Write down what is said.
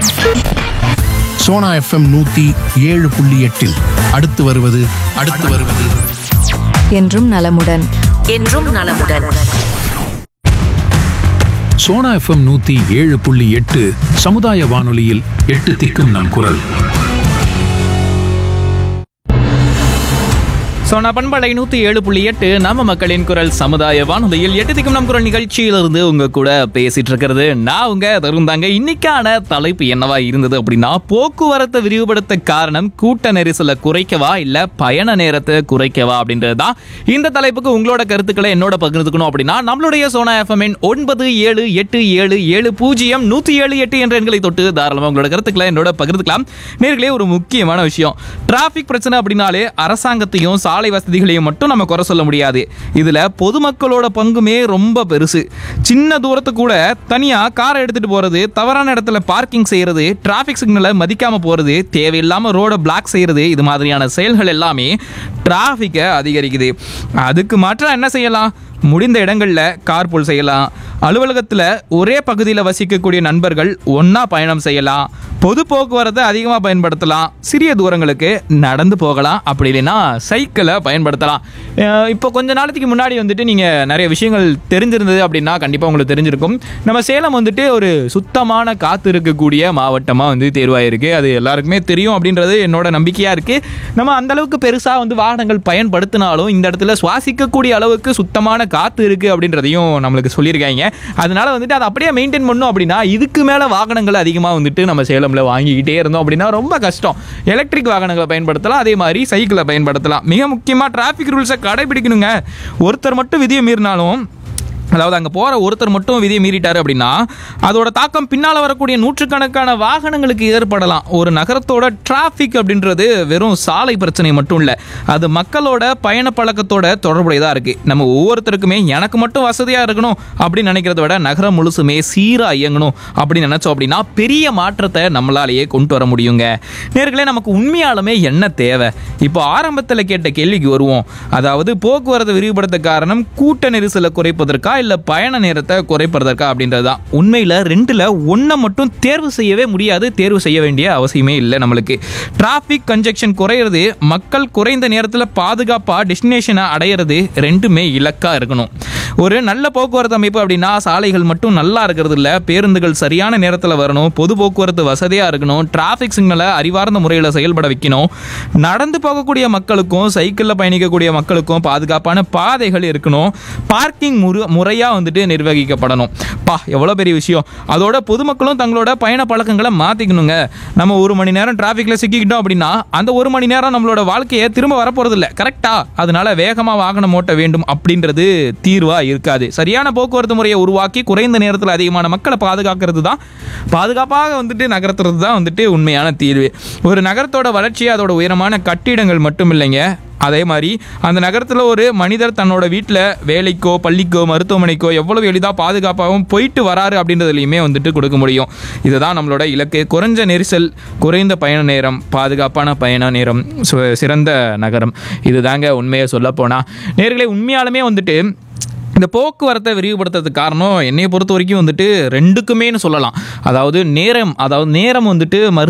Sona FM நூத்தி ஏழு புள்ளி எட்டில் அடுத்து வருவது அடுத்து வருவது என்றும் நலமுடன் என்றும் நலமுடன் சோனா எஃப்எம் நூத்தி ஏழு புள்ளி எட்டு சமுதாய வானொலியில் எட்டு திக்கும் நம் குரல் சோனா பண்பலை நூத்தி ஏழு புள்ளி எட்டு நம்ம மக்களின் குரல் சமுதாய வானொலியில் எட்டு திக்கும் நம் குரல் நிகழ்ச்சியிலிருந்து உங்க கூட பேசிட்டு இருக்கிறது நான் உங்க தருந்தாங்க இன்னைக்கான தலைப்பு என்னவா இருந்தது அப்படின்னா போக்குவரத்தை விரிவுபடுத்த காரணம் கூட்ட நெரிசலை குறைக்கவா இல்ல பயண நேரத்தை குறைக்கவா அப்படின்றது தான் இந்த தலைப்புக்கு உங்களோட கருத்துக்களை என்னோட பகிர்ந்துக்கணும் அப்படின்னா நம்மளுடைய சோனா எஃப்எம் ஒன்பது ஏழு எட்டு ஏழு ஏழு பூஜ்ஜியம் நூத்தி ஏழு எட்டு என்ற எண்களை தொட்டு தாராளமா உங்களோட கருத்துக்களை என்னோட பகிர்ந்துக்கலாம் நேர்களே ஒரு முக்கியமான விஷயம் டிராபிக் பிரச்சனை அப்படின்னாலே அரசாங்கத்தையும் சாலை வசதிகளையும் மட்டும் நம்ம குறை சொல்ல முடியாது இதுல பொதுமக்களோட பங்குமே ரொம்ப பெருசு சின்ன தூரத்து கூட தனியா காரை எடுத்துட்டு போறது தவறான இடத்துல பார்க்கிங் செய்யறது டிராபிக் சிக்னலை மதிக்காம போறது தேவையில்லாம ரோட பிளாக் செய்யறது இது மாதிரியான செயல்கள் எல்லாமே டிராஃபிக்கை அதிகரிக்குது அதுக்கு மாற்றம் என்ன செய்யலாம் முடிந்த இடங்களில் கார்பூல் செய்யலாம் அலுவலகத்தில் ஒரே பகுதியில் வசிக்கக்கூடிய நண்பர்கள் ஒன்றா பயணம் செய்யலாம் பொது போக்குவரத்தை அதிகமாக பயன்படுத்தலாம் சிறிய தூரங்களுக்கு நடந்து போகலாம் அப்படி இல்லைன்னா சைக்கிளை பயன்படுத்தலாம் அஹ் இப்போ கொஞ்ச நாளத்துக்கு முன்னாடி வந்துட்டு நீங்கள் நிறைய விஷயங்கள் தெரிஞ்சிருந்தது அப்படின்னா கண்டிப்பாக உங்களுக்கு தெரிஞ்சிருக்கும் நம்ம சேலம் வந்துட்டு ஒரு சுத்தமான காற்று இருக்கக்கூடிய மாவட்டமாக வந்து தேர்வாயிருக்கு அது எல்லாருக்குமே தெரியும் அப்படின்றது என்னோட நம்பிக்கையாக இருக்குது நம்ம அந்த அளவுக்கு பெருசாக வந்து வாகனங்கள் பயன்படுத்தினாலும் இந்த இடத்துல சுவாசிக்கக்கூடிய அளவுக்கு சுத்தமான காற்று இருக்குது அப்படின்றதையும் நம்மளுக்கு சொல்லியிருக்காங்க அதனால வந்துட்டு அதை அப்படியே மெயின்டைன் பண்ணோம் அப்படின்னா இதுக்கு மேலே வாகனங்கள் அதிகமாக வந்துட்டு நம்ம சேலமில் வாங்கிக்கிட்டே இருந்தோம் அப்படின்னா ரொம்ப கஷ்டம் எலக்ட்ரிக் வாகனங்களை பயன்படுத்தலாம் அதே மாதிரி சைக்கிளை பயன்படுத்தலாம் மிக முக்கியமாக டிராஃபிக் ரூல்ஸை கடைபிடிக்கணுங்க ஒருத்தர் மட்டும் விதியை மீறினாலும் அதாவது அங்கே போகிற ஒருத்தர் மட்டும் விதியை மீறிட்டாரு அப்படின்னா அதோட தாக்கம் பின்னால் வரக்கூடிய நூற்றுக்கணக்கான வாகனங்களுக்கு ஏற்படலாம் ஒரு நகரத்தோட டிராஃபிக் அப்படின்றது வெறும் சாலை பிரச்சனை மட்டும் இல்லை அது மக்களோட பயண பழக்கத்தோட தொடர்புடையதாக இருக்குது நம்ம ஒவ்வொருத்தருக்குமே எனக்கு மட்டும் வசதியாக இருக்கணும் அப்படின்னு நினைக்கிறத விட நகரம் முழுசுமே சீராக இயங்கணும் அப்படின்னு நினச்சோம் அப்படின்னா பெரிய மாற்றத்தை நம்மளாலேயே கொண்டு வர முடியுங்க நேர்களே நமக்கு உண்மையாலுமே என்ன தேவை இப்போ ஆரம்பத்தில் கேட்ட கேள்விக்கு வருவோம் அதாவது போக்குவரத்து விரிவுபடுத்த காரணம் கூட்ட நெரிசலை குறைப்பதற்கா இல்லை பயண நேரத்தை குறைப்பதற்கா அப்படின்றது தான் உண்மையில் ரெண்டில் ஒன்றை மட்டும் தேர்வு செய்யவே முடியாது தேர்வு செய்ய வேண்டிய அவசியமே இல்லை நம்மளுக்கு டிராஃபிக் கன்ஜெக்ஷன் குறையிறது மக்கள் குறைந்த நேரத்தில் பாதுகாப்பாக டெஸ்டினேஷனை அடையிறது ரெண்டுமே இலக்காக இருக்கணும் ஒரு நல்ல போக்குவரத்து அமைப்பு அப்படின்னா சாலைகள் மட்டும் நல்லா இருக்கிறது இல்லை பேருந்துகள் சரியான நேரத்தில் வரணும் பொது போக்குவரத்து வசதியாக இருக்கணும் டிராஃபிக் சிக்னலை அறிவார்ந்த முறையில் செயல்பட வைக்கணும் நடந்து போகக்கூடிய மக்களுக்கும் சைக்கிளில் பயணிக்கக்கூடிய மக்களுக்கும் பாதுகாப்பான பாதைகள் இருக்கணும் பார்க்கிங் முறை முறையாக வந்துட்டு நிர்வகிக்கப்படணும் பா எவ்வளோ பெரிய விஷயம் அதோட பொதுமக்களும் தங்களோட பயண பழக்கங்களை மாற்றிக்கணுங்க நம்ம ஒரு மணி நேரம் டிராஃபிக்கில் சிக்கிக்கிட்டோம் அப்படின்னா அந்த ஒரு மணி நேரம் நம்மளோட வாழ்க்கையை திரும்ப வரப்போகிறது இல்லை கரெக்டா அதனால வேகமாக வாகனம் ஓட்ட வேண்டும் அப்படின்றது தீர்வாக இருக்காது சரியான போக்குவரத்து முறையை உருவாக்கி குறைந்த நேரத்தில் அதிகமான மக்களை பாதுகாக்கிறது தான் பாதுகாப்பாக வந்துட்டு நகர்த்துறது தான் வந்துட்டு உண்மையான தீர்வு ஒரு நகரத்தோட வளர்ச்சி அதோட உயரமான கட்டிடங்கள் மட்டும் இல்லைங்க அதே மாதிரி அந்த நகரத்தில் ஒரு மனிதர் தன்னோட வீட்டில் வேலைக்கோ பள்ளிக்கோ மருத்துவமனைக்கோ எவ்வளவு எளிதாக பாதுகாப்பாகவும் போயிட்டு வராரு அப்படின்றதுலையுமே வந்துட்டு கொடுக்க முடியும் இதுதான் நம்மளோட இலக்கு குறைஞ்ச நெரிசல் குறைந்த பயண நேரம் பாதுகாப்பான பயண நேரம் சு- சிறந்த நகரம் இதுதாங்க உண்மையை சொல்ல போனால் நேர்களை உண்மையாலுமே வந்துட்டு இந்த போக்குவரத்தை விரிவுபடுத்துறதுக்கு காரணம் என்னைய பொறுத்த வரைக்கும் வந்துட்டு ரெண்டுக்குமேன்னு சொல்லலாம் அதாவது நேரம் அதாவது நேரம் வந்துட்டு மரு